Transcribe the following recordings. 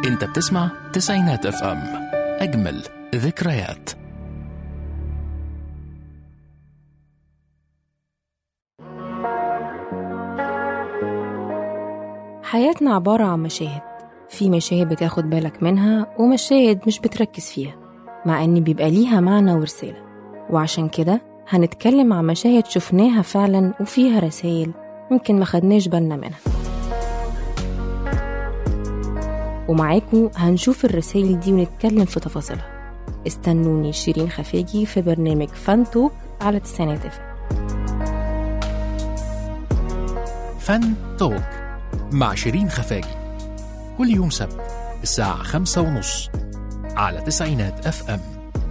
انت بتسمع تسعينات اف ام اجمل ذكريات حياتنا عبارة عن مشاهد في مشاهد بتاخد بالك منها ومشاهد مش بتركز فيها مع إن بيبقى ليها معنى ورسالة وعشان كده هنتكلم عن مشاهد شفناها فعلا وفيها رسائل يمكن ما خدناش بالنا منها ومعاكم هنشوف الرسائل دي ونتكلم في تفاصيلها استنوني شيرين خفاجي في برنامج فانتو على تسعينات اف فن توك مع شيرين خفاجي كل يوم سبت الساعة خمسة ونص على تسعينات اف ام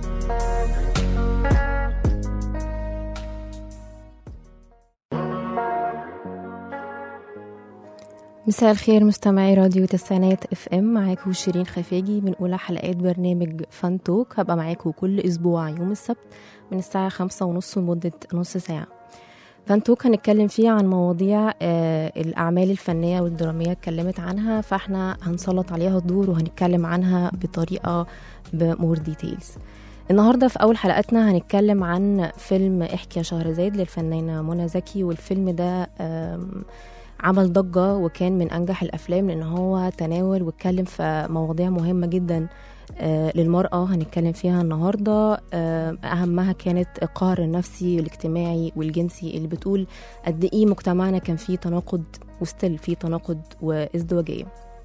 مساء الخير مستمعي راديو تسعينات اف ام معاكم شيرين خفاجي من اولى حلقات برنامج فان توك هبقى معاكم كل اسبوع يوم السبت من الساعه خمسة ونص لمده نص ساعه فان توك هنتكلم فيه عن مواضيع آه الاعمال الفنيه والدراميه اتكلمت عنها فاحنا هنسلط عليها الدور وهنتكلم عنها بطريقه بمور ديتيلز النهارده في اول حلقتنا هنتكلم عن فيلم احكي يا شهرزاد للفنانه منى زكي والفيلم ده آم عمل ضجة وكان من أنجح الأفلام لأن هو تناول واتكلم في مواضيع مهمة جدا آه، للمرأة هنتكلم فيها النهاردة آه، أهمها كانت القهر النفسي والاجتماعي والجنسي اللي بتقول قد إيه مجتمعنا كان فيه تناقض وستيل فيه تناقض وازدواجية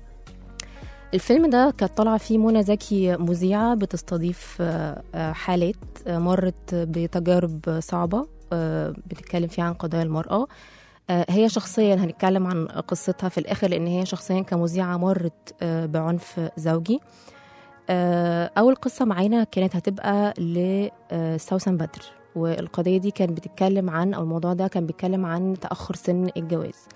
الفيلم ده كانت طالعة فيه منى زكي مذيعة بتستضيف آه، آه، حالات آه، مرت بتجارب صعبة آه، بتتكلم فيها عن قضايا المرأة آه، هي شخصيا هنتكلم عن قصتها في الاخر لان هي شخصيا كمذيعه مرت آه، بعنف زوجي آه، اول قصه معانا كانت هتبقى لسوسن بدر والقضيه دي كانت بتتكلم عن او الموضوع ده كان بيتكلم عن تاخر سن الجواز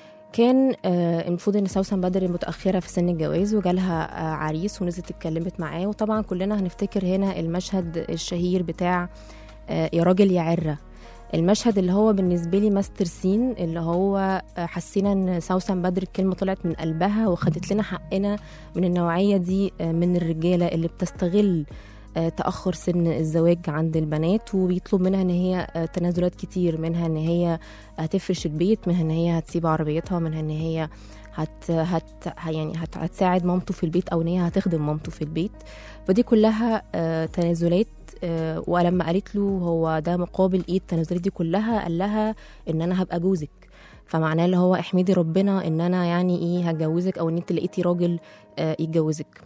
كان آه، المفروض ان سوسن بدر متاخره في سن الجواز وجالها آه، عريس ونزلت اتكلمت معاه وطبعا كلنا هنفتكر هنا المشهد الشهير بتاع آه، يا راجل يا عره المشهد اللي هو بالنسبه لي ماستر سين اللي هو آه، حسينا ان سوسن بدر الكلمه طلعت من قلبها وخدت لنا حقنا من النوعيه دي آه، من الرجاله اللي بتستغل آه، تاخر سن الزواج عند البنات وبيطلب منها ان هي آه، تنازلات كتير منها ان هي هتفرش البيت منها ان هي هتسيب عربيتها منها ان هي هت هت يعني هت هتساعد مامته في البيت او ان هي هتخدم مامته في البيت فدي كلها آه، تنازلات آه، ولما قالت له هو ده مقابل ايه التنازلات دي كلها قال لها ان انا هبقى جوزك فمعناه اللي هو احمدي ربنا ان انا يعني ايه هتجوزك او ان انت لقيتي راجل آه، يتجوزك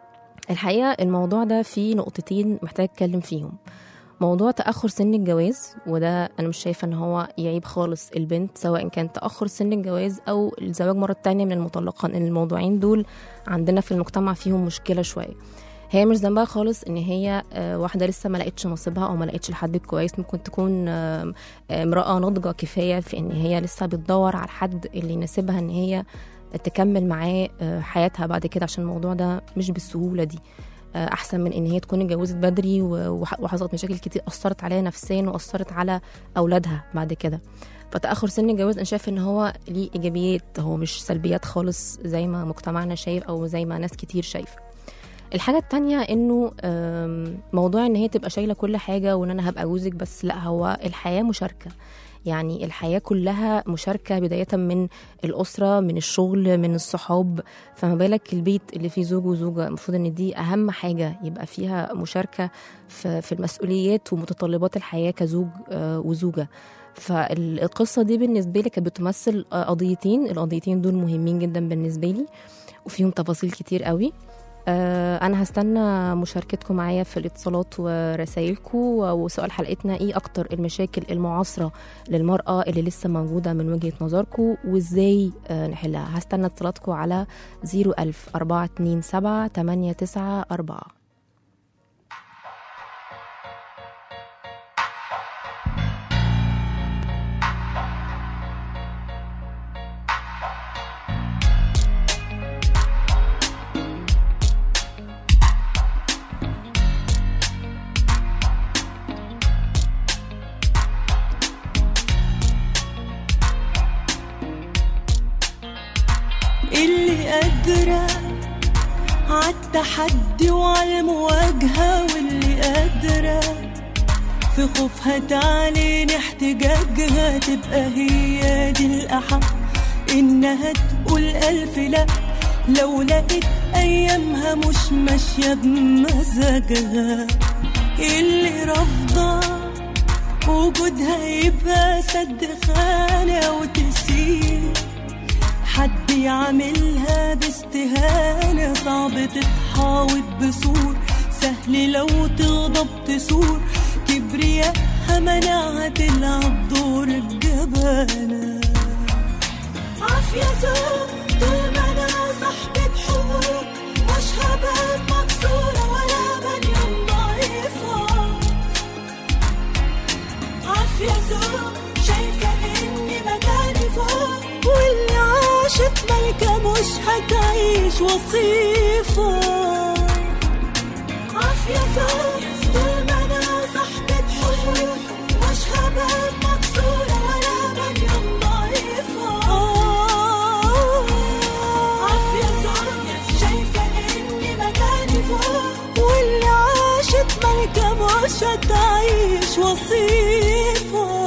الحقيقه الموضوع ده فيه نقطتين محتاج اتكلم فيهم موضوع تاخر سن الجواز وده انا مش شايفه ان هو يعيب خالص البنت سواء كان تاخر سن الجواز او الزواج مره تانية من المطلقه لان الموضوعين دول عندنا في المجتمع فيهم مشكله شويه هي مش ذنبها خالص ان هي آه، واحده لسه ما لقتش نصيبها او ما لقتش الحد الكويس ممكن تكون آه، آه، امراه ناضجه كفايه في ان هي لسه بتدور على الحد اللي يناسبها ان هي تكمل معاه آه، حياتها بعد كده عشان الموضوع ده مش بالسهوله دي آه، احسن من ان هي تكون اتجوزت بدري و- وح- وحصلت مشاكل كتير اثرت عليها نفسيا واثرت على اولادها بعد كده فتاخر سن الجواز انا شايف ان هو ليه ايجابيات هو مش سلبيات خالص زي ما مجتمعنا شايف او زي ما ناس كتير شايفه الحاجة التانية انه آم، موضوع ان هي تبقى شايلة كل حاجة وان انا هبقى جوزك بس لا هو الحياة مشاركة يعني الحياة كلها مشاركة بداية من الأسرة من الشغل من الصحاب فما بالك البيت اللي فيه زوج وزوجة المفروض ان دي أهم حاجة يبقى فيها مشاركة في في المسؤوليات ومتطلبات الحياة كزوج آه، وزوجة فالقصة دي بالنسبة لي كانت بتمثل آه، قضيتين القضيتين دول مهمين جدا بالنسبة لي وفيهم تفاصيل كتير قوي آه، انا هستنى مشاركتكم معايا في الاتصالات ورسائلكم وسؤال حلقتنا ايه اكتر المشاكل المعاصره للمراه اللي لسه موجوده من وجهه نظركم وازاي آه، نحلها هستنى اتصالاتكم على 01000 427 894 اللي قادرة عالتحدي وعالمواجهة واللي قادرة في خوفها تعلن احتجاجها تبقى هي دي الأحق إنها تقول ألف لأ لو لقيت أيامها مش ماشية بمزاجها اللي رافضة وجودها يبقى سد خانة وتسيب حد يعملها باستهانة صعب تتحاوط بسور سهل لو تغضب تسور كبرياءها منعها تلعب دور الجبانة عافية زوج طول ما أنا صاحبة حقوق مش هبقى مكسورة ولا بنيان ضعيفة عافية زوج شايفة إني مكاني فوق واللي عاشت ملكة مش هتعيش وصيفة عافية زوج طول ما أنا صاحبة حقوق مش هبقى مكسورة ولا بنيان ضعيفة عافية زوج شايفة إني مكاني فوق واللي عاشت ملكة مش هتعيش وصيفة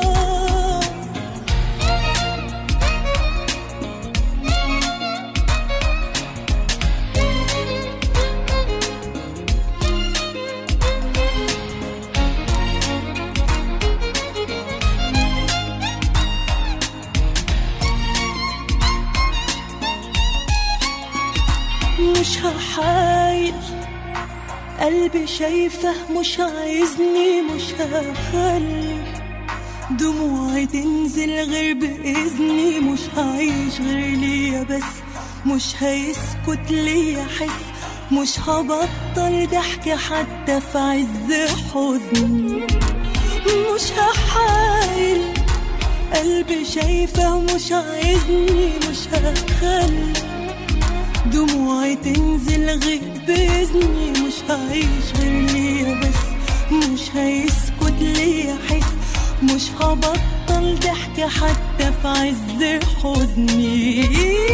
مش هحايل قلبي شايفه مش عايزني مش هخلي دموعي تنزل غير بإذني مش هعيش غير ليا بس مش هيسكت ليا حس مش هبطل ضحك حتى في عز حزني مش هحايل قلبي شايفه مش عايزني مش هخلي دموعي تنزل غير بإذني مش هعيش غير ليا بس مش هيسكت ليا حس مش هبطل ضحك حتى في عز حزني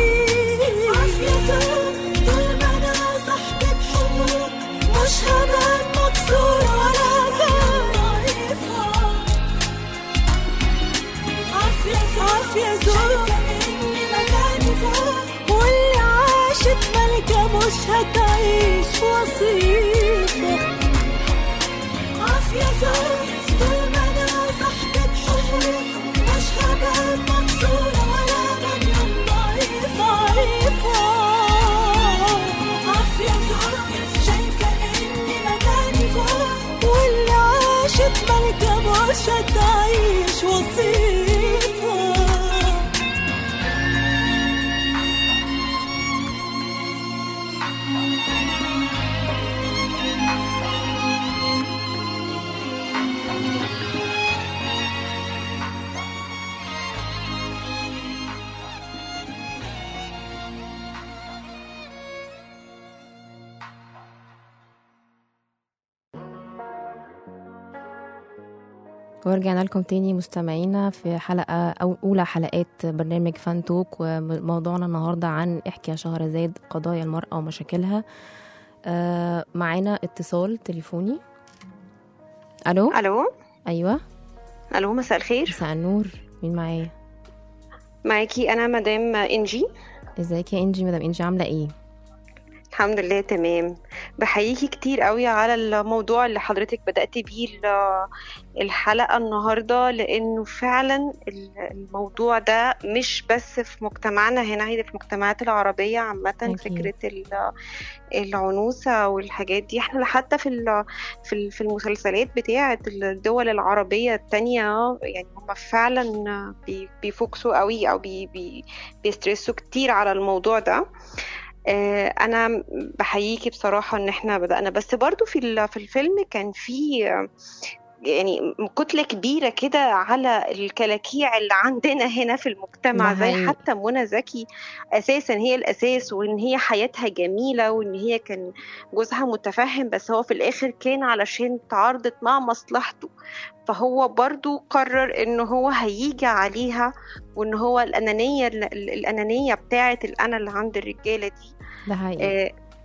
مش هبقى مكسورة ولا ضعيفة عافية زوج إني مكاني فوق واللي عاشت ملكة مش هتعيش وصيفة عافية زوج طول ما أنا صاحبة حقوق مش هبقى مكسورة ولا بنيان ضعيفة ضعيفة عافية زوج شايفة إني مكاني فوق واللي عاشت ملكة مش هتعيش وصيفة ورجعنا لكم تاني مستمعينا في حلقة أو أولى حلقات برنامج فان توك وموضوعنا النهاردة عن احكي يا شهرزاد قضايا المرأة ومشاكلها آه معانا اتصال تليفوني ألو الو أيوة الو مساء الخير مساء النور مين معايا معاكي انا مدام انجي ازيك يا انجي مدام انجي عاملة ايه الحمد لله تمام بحييكي كتير قوي على الموضوع اللي حضرتك بدأت بيه ال- الحلقة النهاردة لأنه فعلا ال- الموضوع ده مش بس في مجتمعنا هنا هي في المجتمعات العربية عامة أكيد. فكرة ال- العنوسة والحاجات دي احنا حتى في ال- في ال- في المسلسلات بتاعة الدول العربية التانية يعني هم فعلا بي- بيفوكسوا قوي أو بي بي بيسترسوا كتير على الموضوع ده آه، انا بحييكي بصراحه ان احنا بدانا بس برضو في ال- في الفيلم كان في آه، يعني كتله كبيره كده على الكلاكيع اللي عندنا هنا في المجتمع ده زي حقيقي. حتى منى زكي اساسا هي الاساس وان هي حياتها جميله وان هي كان جوزها متفهم بس هو في الاخر كان علشان تعارضت مع مصلحته فهو برضو قرر ان هو هيجي عليها وان هو الانانيه الانانيه بتاعه الانا اللي عند الرجاله دي ده حقيقي آه،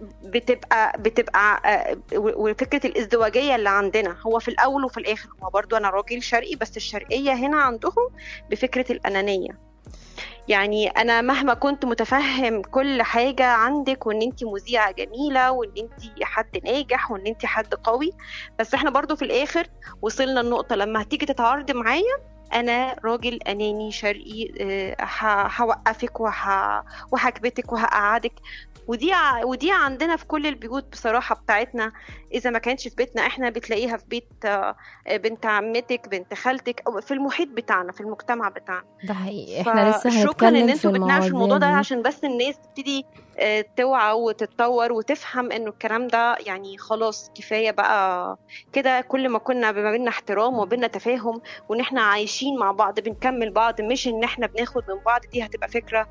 بتبقى بتبقى آه، و- وفكره الازدواجيه اللي عندنا هو في الاول وفي الاخر هو برضو انا راجل شرقي بس الشرقيه هنا عندهم بفكره الانانيه يعني انا مهما كنت متفهم كل حاجه عندك وان انت مذيعه جميله وان انت حد ناجح وان انت حد قوي بس احنا برضو في الاخر وصلنا النقطه لما هتيجي تتعارضي معايا انا راجل اناني شرقي آه، ه- هوقفك وه- وهكبتك وهقعدك ودي ع- ودي عندنا في كل البيوت بصراحة بتاعتنا إذا ما كانتش في بيتنا إحنا بتلاقيها في بيت آه، بنت عمتك بنت خالتك أو في المحيط بتاعنا في المجتمع بتاعنا ده حقيقي احنا لسه فشكرا ان هنتكلم في انتوا بتناقشوا الموضوع ده المواضيع دي عشان بس الناس تبتدي آه، توعى وتتطور وتفهم انه الكلام ده يعني خلاص كفايه بقى كده كل ما كنا ما بينا احترام وبينا تفاهم وان احنا عايشين مع بعض بنكمل بعض مش ان احنا بناخد من بعض دي هتبقى فكره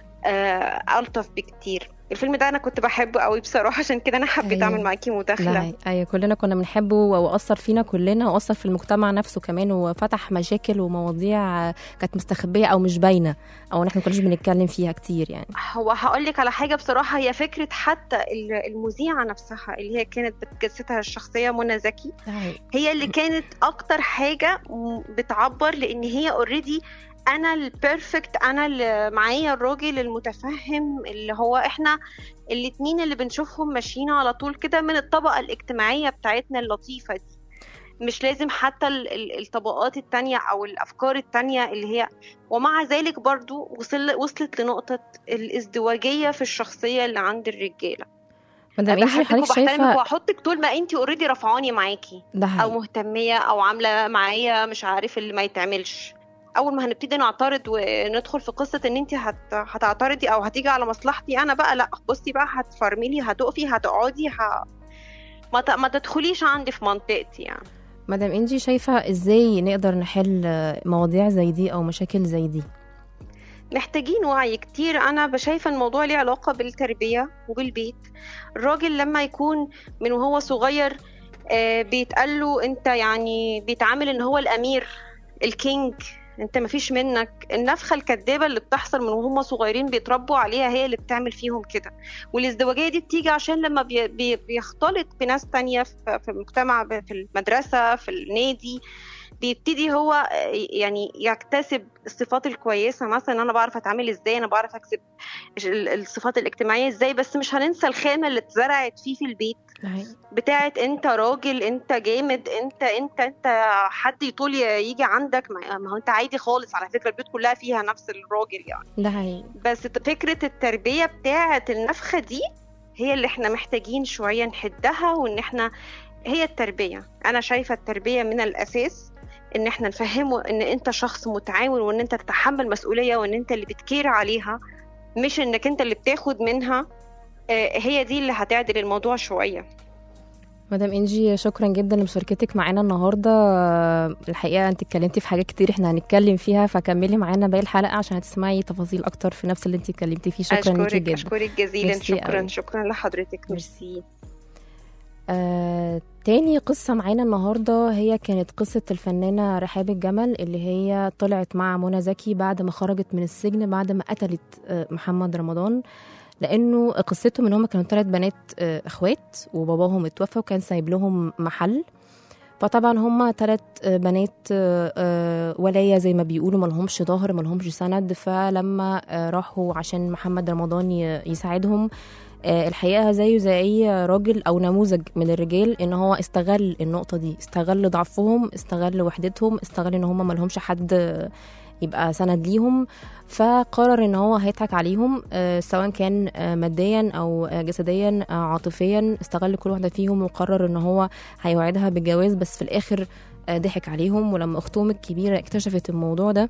آه، الطف بكتير الفيلم ده انا كنت بحبه قوي بصراحه عشان كده انا حبيت أيوة. اعمل معاكي ده مداخله هي- ايوه كلنا كنا بنحبه واثر فينا كلنا واثر في المجتمع نفسه كمان وفتح مشاكل ومواضيع آه، كانت مستخبيه او مش باينه او احنا ما كناش بنتكلم فيها كتير يعني هو هقول لك على حاجه بصراحه هي فكره حتى ال- المذيعه نفسها اللي هي كانت بتجسدها الشخصيه منى زكي ده حقيقي. هي اللي كانت اكتر حاجه م- بتعبر لان هي اوريدي انا البيرفكت انا اللي معايا الراجل المتفهم اللي هو احنا الاتنين اللي بنشوفهم ماشيين على طول كده من الطبقه الاجتماعيه بتاعتنا اللطيفه دي مش لازم حتى ال- ال- الطبقات التانية أو الأفكار التانية اللي هي ومع ذلك برضو وصل وصلت لنقطة الازدواجية في الشخصية اللي عند الرجالة مدام انجي بحبك حضرتك وبحترمك شايفه وهحطك طول ما انتي اوريدي رفعاني معاكي ده او حقيقي. مهتميه او عامله معايا مش عارف اللي ما يتعملش اول ما هنبتدي نعترض وندخل في قصه ان انت هت... هتعترضي او هتيجي على مصلحتي انا بقى لا بصي بقى هتفرملي هتقفي هتقعدي ه... ما, ت... ما تدخليش عندي في منطقتي يعني مدام انجي شايفه ازاي نقدر نحل آه، مواضيع زي دي او مشاكل زي دي محتاجين وعي كتير انا بشايفه الموضوع ليه علاقه بالتربيه وبالبيت الراجل لما يكون من وهو صغير آه، بيتقال له انت يعني بيتعامل ان هو الامير الكينج انت مفيش منك النفخه الكدابه اللي بتحصل من وهم صغيرين بيتربوا عليها هي اللي بتعمل فيهم كده والازدواجيه دي بتيجي عشان لما بي بي بيختلط بناس تانية في في المجتمع في المدرسه في النادي بيبتدي هو آه، يعني يكتسب الصفات الكويسه مثلا انا بعرف اتعامل ازاي انا بعرف اكسب ال- الصفات الاجتماعيه ازاي بس مش هننسى الخامه اللي اتزرعت فيه في البيت ده حقيقي. بتاعت انت راجل انت جامد انت انت انت حد يطول يجي عندك ما ما هو انت عادي خالص على فكره البيوت كلها فيها نفس الراجل يعني ده حقيقي بس فكره التربيه بتاعت النفخه دي هي اللي احنا محتاجين شويه نحدها وان احنا هي التربيه انا شايفه التربيه من الاساس ان احنا نفهمه ان انت شخص متعاون وان انت تتحمل مسؤوليه وان انت اللي بتكير عليها مش انك انت اللي بتاخد منها آه، هي دي اللي هتعدل الموضوع شويه مدام انجي شكرا جدا لمشاركتك معانا النهارده آه، الحقيقه انت اتكلمتي في حاجات كتير احنا هنتكلم فيها فكملي معانا باقي الحلقه عشان هتسمعي تفاصيل اكتر في نفس اللي انت اتكلمتي فيه شكرا ليكي اشكرك جدا اشكرك جزيلا ميرسي شكرا أوي. شكرا لحضرتك ميرسي آه، تاني قصة معانا النهاردة هي كانت قصة الفنانة رحاب الجمل اللي هي طلعت مع منى زكي بعد ما خرجت من السجن بعد ما قتلت آه، محمد رمضان لأنه قصتهم إن هما كانوا ثلاث بنات آه، إخوات وباباهم اتوفى وكان سايب لهم محل فطبعا هما ثلاث بنات آه، آه، ولاية زي ما بيقولوا ملهمش ظهر ملهمش سند فلما آه، راحوا عشان محمد رمضان ي- يساعدهم آه، الحقيقه زيه زي اي راجل او نموذج من الرجال ان هو استغل النقطه دي استغل ضعفهم استغل وحدتهم استغل ان هم ملهمش حد آه، يبقى سند ليهم فقرر ان هو هيضحك عليهم آه، سواء كان آه، ماديا او آه، جسديا آه، عاطفيا استغل كل واحده فيهم وقرر ان هو هيوعدها بالجواز بس في الاخر آه، ضحك عليهم ولما اختهم الكبيره اكتشفت الموضوع ده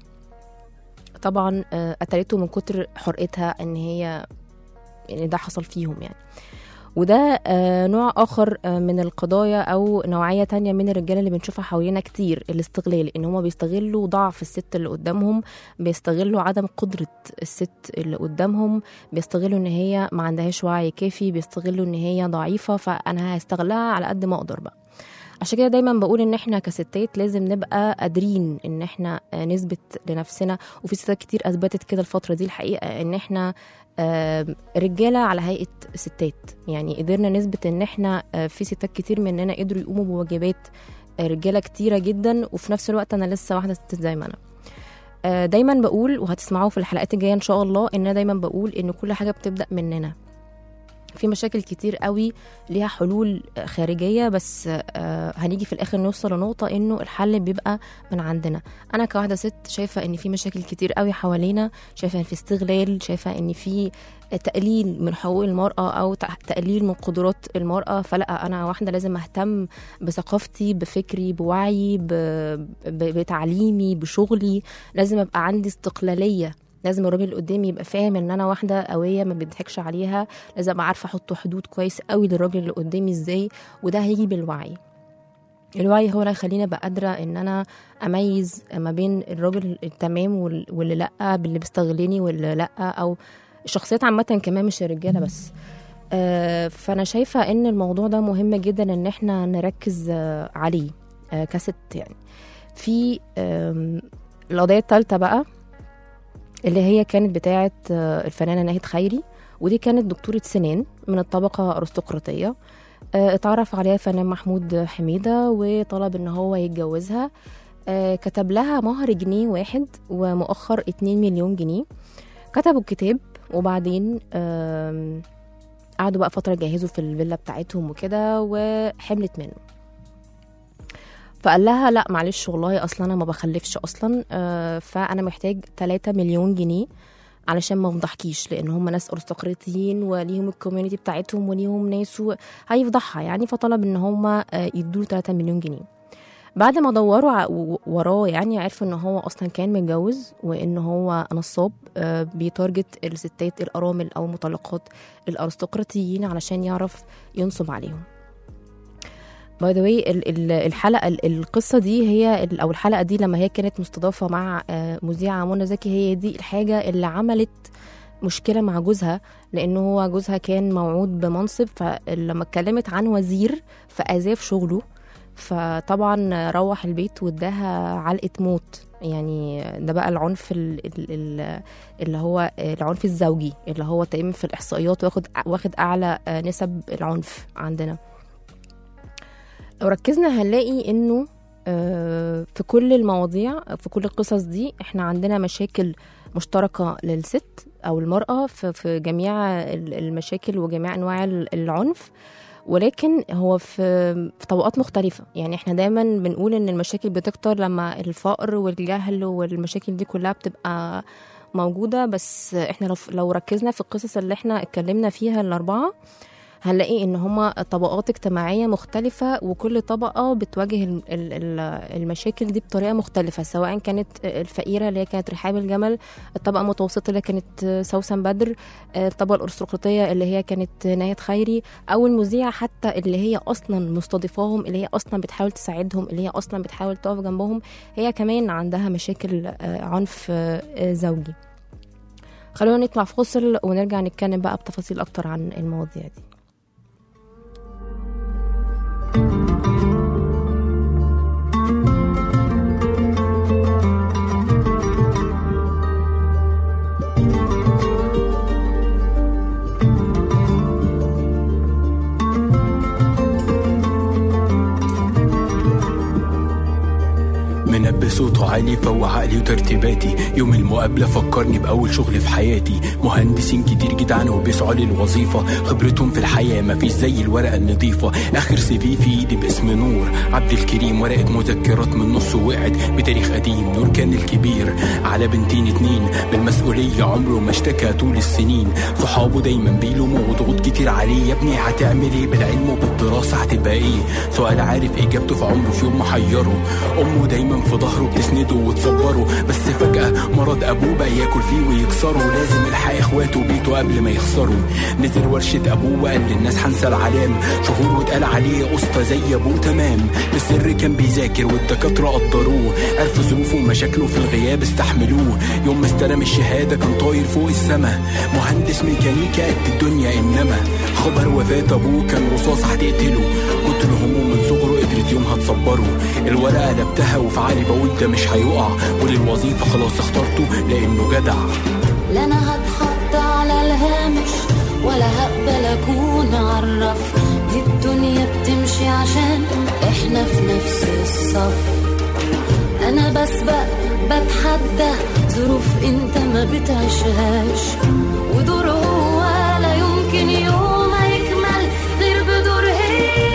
طبعا آه، قتلته من كتر حرقتها ان هي يعني ده حصل فيهم يعني وده آه، نوع آخر آه، من القضايا أو نوعية تانية من الرجالة اللي بنشوفها حوالينا كتير الاستغلال إن هما بيستغلوا ضعف الست اللي قدامهم بيستغلوا عدم قدرة الست اللي قدامهم بيستغلوا إن هي ما عندهاش وعي كافي بيستغلوا إن هي ضعيفة فأنا هستغلها على قد ما أقدر بقى عشان كده دايما بقول ان احنا كستات لازم نبقى قادرين ان احنا آه، نثبت لنفسنا وفي ستات كتير اثبتت كده الفتره دي الحقيقه ان احنا آه، رجاله على هيئه ستات يعني قدرنا نثبت ان احنا آه، في ستات كتير مننا قدروا يقوموا بواجبات آه، رجاله كتيره جدا وفي نفس الوقت انا لسه واحده ست زي ما انا آه، دايما بقول وهتسمعوه في الحلقات الجايه ان شاء الله ان انا دايما بقول ان كل حاجه بتبدا مننا في مشاكل كتير قوي ليها حلول آه، خارجيه بس آه، هنيجي في الاخر نوصل لنقطه انه الحل بيبقى من عندنا انا كواحده ست شايفه ان في مشاكل كتير قوي حوالينا شايفه ان في استغلال شايفه ان في تقليل من حقوق المرأة أو تق- تقليل من قدرات المرأة فلا أنا واحدة لازم أهتم بثقافتي بفكري بوعي ب... ب... بتعليمي بشغلي لازم أبقى عندي استقلالية لازم الراجل اللي قدامي يبقى فاهم ان انا واحده قويه ما بيضحكش عليها لازم ابقى عارفه احط حدود كويس قوي للراجل اللي قدامي ازاي وده هيجي بالوعي الوعي هو اللي هيخليني ابقى قادره ان انا اميز ما بين الراجل التمام وال- واللي لا باللي بيستغلني واللي لا او الشخصيات عامه كمان مش الرجاله بس آه، فانا شايفه ان الموضوع ده مهم جدا ان احنا نركز آه، عليه آه، كست يعني في آم، القضيه الثالثه بقى اللي هي كانت بتاعه آه، الفنانه ناهد خيري ودي كانت دكتوره سنان من الطبقه ارستقراطيه آه، اتعرف عليها الفنان محمود حميده وطلب ان هو يتجوزها آه، كتب لها مهر جنيه واحد ومؤخر 2 مليون جنيه كتبوا الكتاب وبعدين آم، قعدوا بقى فترة جهزوا في الفيلا بتاعتهم وكده وحملت منه فقال لها لا معلش والله اصلا انا ما بخلفش اصلا آه، فانا محتاج 3 مليون جنيه علشان ما افضحكيش لان هم ناس ارستقراطيين وليهم الكوميونتي بتاعتهم وليهم ناس و- هيفضحها يعني فطلب ان هم يدوا 3 مليون جنيه بعد ما دوروا ع- و- وراه يعني عرفوا ان هو اصلا كان متجوز وان هو نصاب آه، بيتارجت الستات الارامل او المطلقات الارستقراطيين علشان يعرف ينصب عليهم باي ذا واي الحلقه ال- القصه دي هي ال- او الحلقه دي لما هي كانت مستضافه مع آه، مذيعه منى زكي هي دي الحاجه اللي عملت مشكله مع جوزها لانه هو جوزها كان موعود بمنصب فلما اتكلمت عن وزير فاذاه في شغله فطبعا روح البيت واداها علقه موت يعني ده بقى العنف ال- ال- ال- اللي هو العنف الزوجي اللي هو تقريبا في الاحصائيات واخد واخد اعلى نسب العنف عندنا لو ركزنا هنلاقي انه آه، في كل المواضيع في كل القصص دي احنا عندنا مشاكل مشتركة للست أو المرأة في في جميع ال- المشاكل وجميع أنواع ال- العنف ولكن هو في في طبقات مختلفة يعني احنا دايما بنقول ان المشاكل بتكتر لما الفقر والجهل والمشاكل دي كلها بتبقى موجودة بس احنا لو- لو ركزنا في القصص اللي احنا اتكلمنا فيها الأربعة هنلاقي ان هما طبقات اجتماعيه مختلفه وكل طبقه بتواجه ال- ال- ال- المشاكل دي بطريقه مختلفه سواء كانت الفقيره اللي هي كانت رحاب الجمل الطبقه المتوسطه اللي كانت سوسن بدر الطبقه الارستقراطيه اللي هي كانت ناهد خيري او المذيعه حتى اللي هي اصلا مستضيفاهم اللي هي اصلا بتحاول تساعدهم اللي هي اصلا بتحاول تقف جنبهم هي كمان عندها مشاكل آه، عنف آه، زوجي خلونا نطلع في فاصل ونرجع نتكلم بقى بتفاصيل اكتر عن المواضيع دي منبه صوته عالي فوق عقلي وترتيباتي يوم المقابلة فكرني بأول شغل في حياتي مهندسين كتير جدعان وبيسعوا للوظيفة خبرتهم في الحياة مفيش زي الورقة النظيفة آخر سي في في إيدي باسم نور عبد الكريم ورقة مذكرات من نص وقعت بتاريخ قديم نور كان الكبير على بنتين اتنين بالمسؤولية عمره ما اشتكى طول السنين صحابه دايما بيلوموا وضغوط كتير عليه يا ابني هتعمل ايه بالعلم وبالدراسة هتبقى ايه سؤال عارف اجابته في عمره في يوم محيره امه دايما في ظهره بتسنده وتصبره بس فجأة مرض ابوه بقى ياكل فيه ويكسره لازم يلحق اخواته بيته قبل ما يخسروا نزل ورشة ابوه وقال للناس هنسى العلام شهور واتقال عليه اسطى زي ابوه تمام بالسر كان بيذاكر والدكاترة قدروه عرفوا ظروفه ومشاكله في الغياب استحملوه يوم ما استلم الشهادة كان طاير فوق السما مهندس ميكانيكا قد الدنيا انما خبر وفاة ابوه كان رصاص هتقتله كتر همه من صغره قدرت قالت يوم هتصبره الورقة قلبتها وفي عقلي بقول ده مش هيقع وللوظيفة خلاص اخترته لأنه جدع لا انا هتحط على الهامش ولا هقبل اكون عرف دي الدنيا بتمشي عشان احنا في نفس الصف انا بسبق بتحدى ظروف انت ما بتعيشهاش ودور هو لا يمكن يوم يكمل غير بدور هي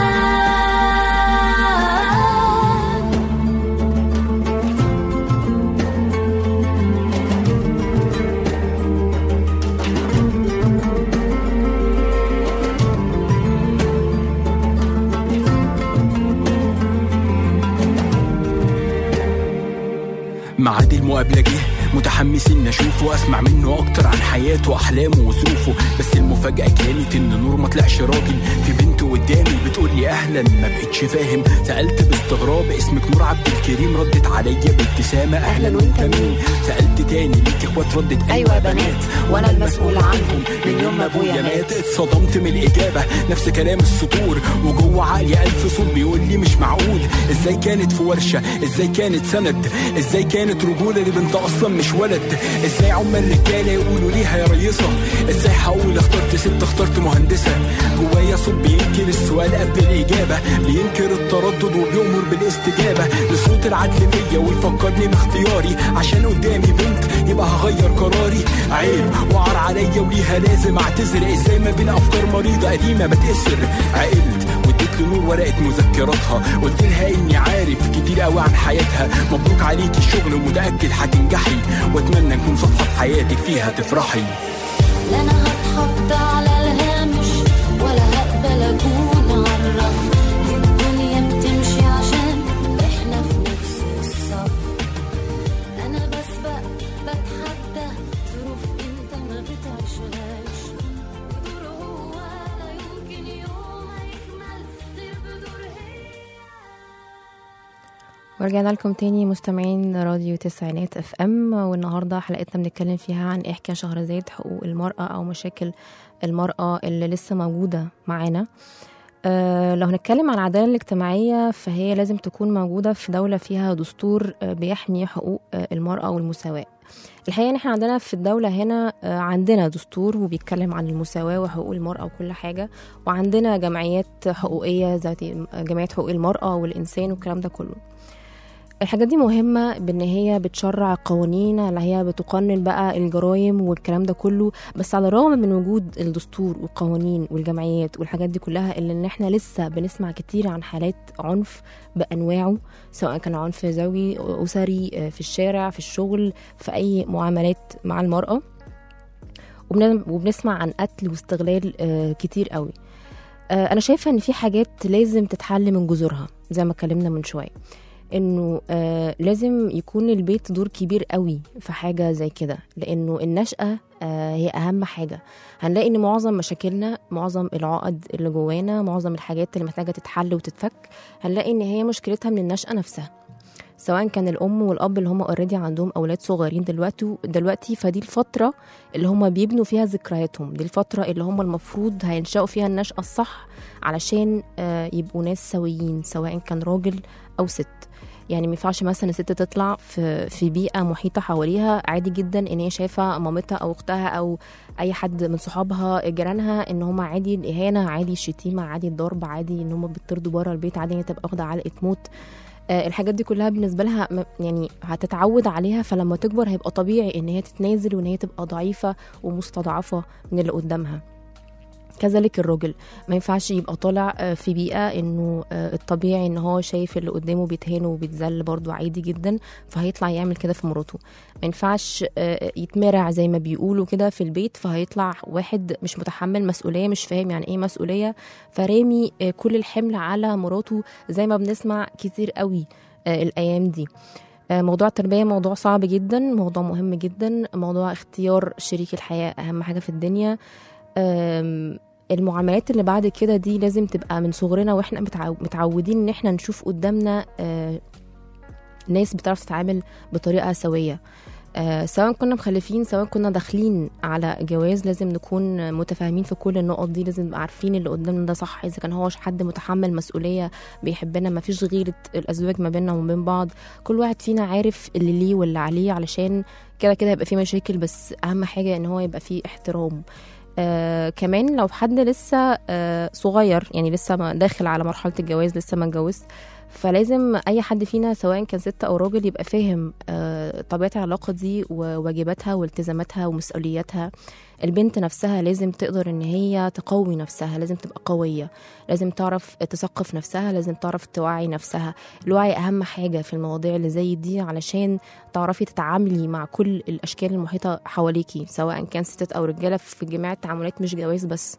ميعاد المقابلة جه متحمس ان اشوفه واسمع منه اكتر عن حياته واحلامه وظروفه بس المفاجأة كانت ان نور ما طلعش راجل في بنت قدامي بتقول لي اهلا ما بقتش فاهم سألت باستغراب اسمك نور عبد الكريم ردت عليا بابتسامة اهلا وانت مين سألت تاني ليك اخوات ردت ايوه بنات وانا المسؤول عنهم من يوم ما ابويا مات اتصدمت من الاجابة نفس كلام السطور وجوه عقلي الف صوت بيقول لي مش معقول ازاي كانت في ورشة ازاي كانت سند ازاي كانت رجولة لبنت اصلا مش ولد ازاي عم الرجالة يقولوا ليها يا ريصة ازاي هقول اخترت ست اخترت مهندسة جوايا صوت بينكر السؤال قبل الاجابة بينكر التردد وبيؤمر بالاستجابة لصوت العدل فيا ويفكرني باختياري عشان قدامي بنت يبقى هغير قراري عيب وعر عليا وليها لازم اعتذر ازاي ما بين افكار مريضة قديمة بتأسر عقلت واديت لنور ورقة مذكراتها قلت لها اني عارف كتير قوي عن حياتها مبروك عليكي الشغل ومتأكد هتنجحي واتمنى نكون صفحة في حياتك فيها تفرحي لا انا هتحط على الهامش ولا هقبل اكون عرف دي الدنيا بتمشي عشان احنا في نفس الصف انا بسبق بتحدى ظروف انت ما بتعيشهاش ودور هو لا يمكن يوم يكمل غير بدور هي ورجعنا لكم تاني مستمعين راديو تسعينات اف ام والنهارده حلقتنا بنتكلم فيها عن احكي يا شهرزاد حقوق المرأة او مشاكل المرأة اللي لسه موجودة معانا أه لو هنتكلم عن العدالة الاجتماعية فهي لازم تكون موجودة في دولة فيها دستور آه، بيحمي حقوق آه، المرأة والمساواة الحقيقة ان احنا عندنا في الدولة هنا آه، عندنا دستور وبيتكلم عن المساواة وحقوق المرأة وكل حاجة وعندنا جمعيات حقوقية زي جمعية حقوق المرأة والإنسان والكلام ده كله الحاجات دي مهمة بان هي بتشرع قوانين اللي هي بتقنن بقى الجرائم والكلام ده كله بس على الرغم من وجود الدستور والقوانين والجمعيات والحاجات دي كلها الا ان احنا لسه بنسمع كتير عن حالات عنف بانواعه سواء كان عنف زوجي اسري آه، في الشارع في الشغل في اي معاملات مع المرأة وبن- وبنسمع عن قتل واستغلال آه، كتير قوي آه، انا شايفه ان في حاجات لازم تتحل من جذورها زي ما اتكلمنا من شويه انه آه لازم يكون البيت دور كبير قوي في حاجه زي كده لانه النشأة آه هي اهم حاجه هنلاقي ان معظم مشاكلنا معظم العقد اللي جوانا معظم الحاجات اللي محتاجه تتحل وتتفك هنلاقي ان هي مشكلتها من النشأة نفسها سواء كان الام والاب اللي هم اوريدي عندهم اولاد صغيرين دلوقتي دلوقتي فدي الفتره اللي هم بيبنوا فيها ذكرياتهم دي الفتره اللي هم المفروض هينشأوا فيها النشأة الصح علشان آه يبقوا ناس سويين سواء كان راجل او ست يعني ما ينفعش مثلا الست تطلع في في بيئه محيطه حواليها عادي جدا ان هي شايفه مامتها او اختها او اي حد من صحابها جيرانها ان هم عادي الاهانه عادي الشتيمه عادي الضرب عادي ان هم بيطردوا بره البيت عادي ان هي تبقى واخده علقه موت آه، الحاجات دي كلها بالنسبه لها م- يعني هتتعود عليها فلما تكبر هيبقى طبيعي ان هي تتنازل وان هي تبقى ضعيفه ومستضعفه من اللي قدامها كذلك الراجل ما ينفعش يبقى طالع آه، في بيئة انه آه، الطبيعي ان هو شايف اللي قدامه بيتهان وبيتذل برضو عادي جدا فهيطلع يعمل كده في مراته ما ينفعش آه، يتمرع زي ما بيقولوا كده في البيت فهيطلع واحد مش متحمل مسؤولية مش فاهم يعني ايه مسؤولية فرامي آه، كل الحمل على مراته زي ما بنسمع كتير قوي آه، الايام دي آه، موضوع التربية موضوع صعب جدا موضوع مهم جدا موضوع اختيار شريك الحياة أهم حاجة في الدنيا آم، المعاملات اللي بعد كده دي لازم تبقى من صغرنا واحنا متعو- متعودين ان احنا نشوف قدامنا آه، ناس بتعرف تتعامل بطريقة سوية آه، سواء كنا مخلفين سواء كنا داخلين على جواز لازم نكون متفاهمين في كل النقط دي لازم نبقى عارفين اللي قدامنا ده صح اذا كان هو حد متحمل مسؤوليه بيحبنا ما فيش غيره الازواج ما بيننا وما بين بعض كل واحد فينا عارف اللي ليه واللي عليه علشان كده كده هيبقى فيه مشاكل بس اهم حاجه ان هو يبقى فيه احترام آه كمان لو حد لسه آه صغير يعني لسه ما داخل على مرحله الجواز لسه ما اتجوزش فلازم اي حد فينا سواء كان ست او راجل يبقى فاهم آه، طبيعه العلاقه دي وواجباتها والتزاماتها ومسؤولياتها البنت نفسها لازم تقدر ان هي تقوي نفسها لازم تبقى قويه لازم تعرف تثقف نفسها لازم تعرف توعي نفسها الوعي اهم حاجه في المواضيع اللي زي دي علشان تعرفي تتعاملي مع كل الاشكال المحيطه حواليكي سواء كان ستات او رجاله في جميع التعاملات مش جواز بس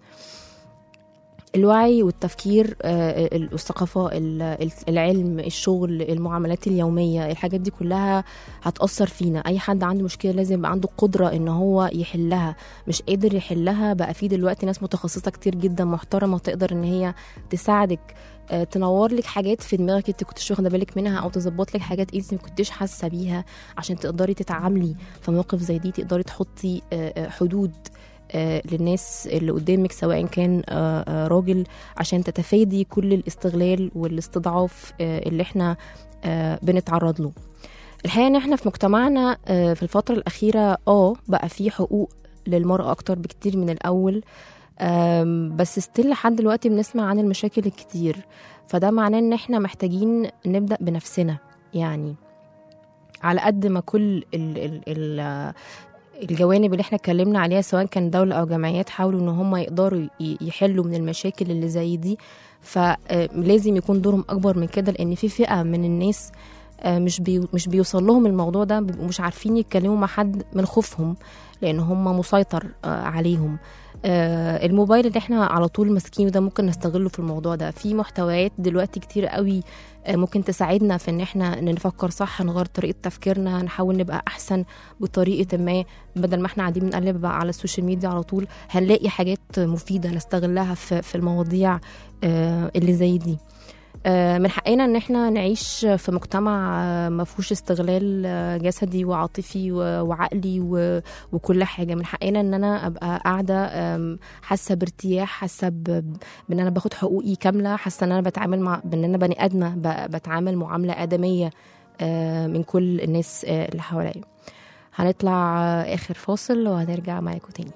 الوعي والتفكير آه، ال- الثقافة ال- ال- العلم الشغل المعاملات اليومية الحاجات دي كلها هتأثر فينا أي حد عنده مشكلة لازم يبقى عنده قدرة إن هو يحلها مش قادر يحلها بقى في دلوقتي ناس متخصصة كتير جدا محترمة تقدر إن هي تساعدك آه، تنور لك حاجات في دماغك انت كنتش واخده بالك منها او تظبط لك حاجات انت ما كنتش حاسه بيها عشان تقدري تتعاملي في مواقف زي دي تقدري تحطي آه، آه، حدود آه، للناس اللي قدامك سواء كان آه، آه، راجل عشان تتفادي كل الاستغلال والاستضعاف آه، اللي احنا آه، بنتعرض له الحقيقه ان احنا في مجتمعنا آه، في الفتره الاخيره اه بقى في حقوق للمراه اكتر بكتير من الاول آم، بس ستيل لحد دلوقتي بنسمع عن المشاكل الكتير فده معناه ان احنا محتاجين نبدا بنفسنا يعني على قد ما كل ال ال ال الجوانب اللي احنا اتكلمنا عليها سواء كان دولة أو جمعيات حاولوا إن هم يقدروا ي- يحلوا من المشاكل اللي زي دي فلازم يكون دورهم أكبر من كده لأن في فئة من الناس آه، مش بي مش بيوصل لهم الموضوع ده بيبقوا مش عارفين يتكلموا مع حد من خوفهم لأن هم مسيطر آه، عليهم آه، الموبايل اللي احنا على طول ماسكينه ده ممكن نستغله في الموضوع ده في محتويات دلوقتي كتير قوي آه، ممكن تساعدنا في ان احنا نفكر صح نغير طريقه تفكيرنا نحاول نبقى احسن بطريقه ما بدل ما احنا قاعدين بنقلب على السوشيال ميديا على طول هنلاقي حاجات مفيده نستغلها في في المواضيع آه، اللي زي دي آه، من حقنا ان احنا نعيش في مجتمع آه، ما فيهوش استغلال آه، جسدي وعاطفي و- وعقلي و- وكل حاجه من حقنا ان انا ابقى قاعده آم، حاسه بارتياح حاسه ب- بان انا باخد حقوقي كامله حاسه ان انا بتعامل مع بان انا بني ادمه ب- بتعامل معامله ادميه آه، من كل الناس آه، اللي حواليا هنطلع آه، اخر فاصل وهنرجع معاكم تاني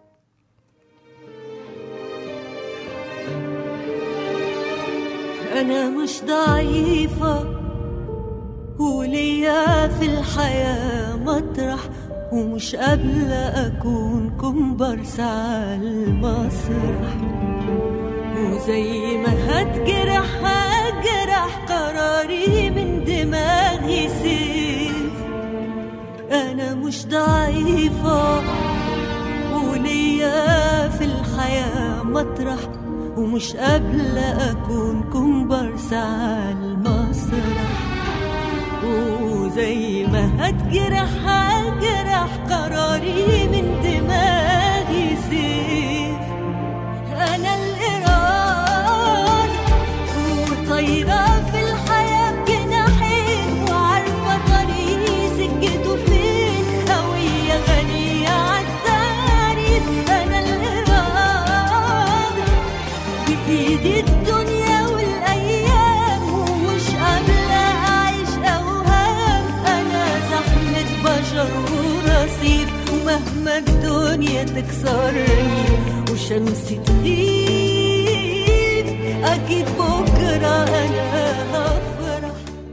أنا مش ضعيفة وليا في الحياة مطرح ومش قابلة أكون كومبارس على المسرح وزي ما هتجرح هجرح قراري من دماغي سيف أنا مش ضعيفة وليا في الحياة مطرح ومش قابلة أكون كومبارس على المسرح وزي ما هتجرح هجرح قراري من دماغي سيف أنا الإرادة وطايرة في الحياة بجناحين وعارفة طريقي سكته فين هوية غنية عالتعريف أنا الإرادة بإيدي الدنيا والأيام ومش قابلة أعيش أوهام أنا زحمة بشر ورصيف ومهما الدنيا تكسرني وشمسي تغيب أكيد بكرة أنا هفرح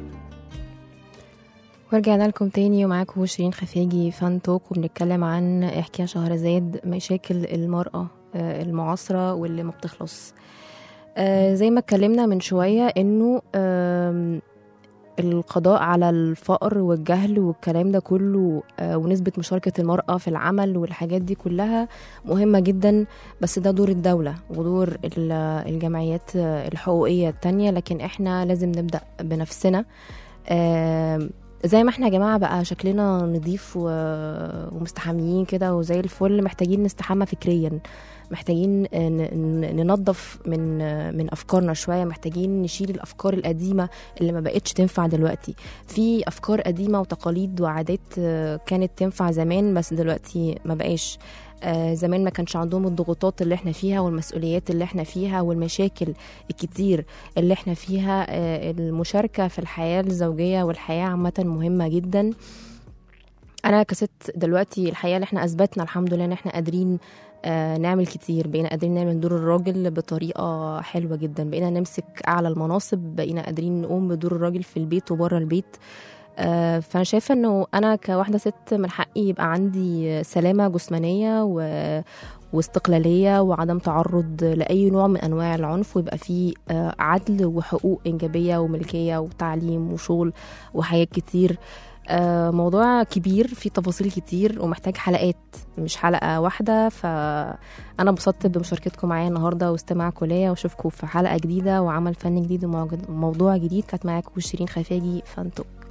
ورجعنا لكم تاني ومعاكم شيرين خفاجي فان توك وبنتكلم عن احكي يا شهرزاد مشاكل المرأة آه، المعاصرة واللي ما بتخلص آه، زي ما اتكلمنا من شوية انه آم، القضاء على الفقر والجهل والكلام ده كله آه، ونسبة مشاركة المرأة في العمل والحاجات دي كلها مهمة جدا بس ده دور الدولة ودور ال- الجمعيات آه، الحقوقية التانية لكن احنا لازم نبدأ بنفسنا آم، زي ما احنا يا جماعه بقى شكلنا نضيف و... ومستحميين كده وزي الفل محتاجين نستحمى فكريا محتاجين ن- ن- ننظف من من افكارنا شويه محتاجين نشيل الافكار القديمه اللي ما بقتش تنفع دلوقتي في افكار قديمه وتقاليد وعادات آه، كانت تنفع زمان بس دلوقتي ما بقاش آه، زمان ما كانش عندهم الضغوطات اللي احنا فيها والمسؤوليات اللي احنا فيها والمشاكل الكتير اللي احنا فيها آه، المشاركة في الحياة الزوجية والحياة عامة مهمة جدا انا كست دلوقتي الحقيقه اللي احنا اثبتنا الحمد لله ان احنا قادرين آه، نعمل كتير بقينا قادرين نعمل دور الراجل بطريقه حلوه جدا بقينا نمسك اعلى المناصب بقينا قادرين نقوم بدور الراجل في البيت وبره البيت آه، فانا شايفه انه انا كواحده ست من حقي يبقى عندي سلامه جسمانيه و واستقلاليه وعدم تعرض لاي نوع من انواع العنف ويبقى فيه آه، عدل وحقوق انجابيه وملكيه وتعليم وشغل وحياه كتير آه، موضوع كبير فيه تفاصيل كتير ومحتاج حلقات مش حلقة واحدة فأنا انبسطت بمشاركتكم معايا النهاردة واستماعكم ليا واشوفكم في حلقة جديدة وعمل فن جديد وموضوع جديد كانت معاكم شيرين خفاجي فانتوك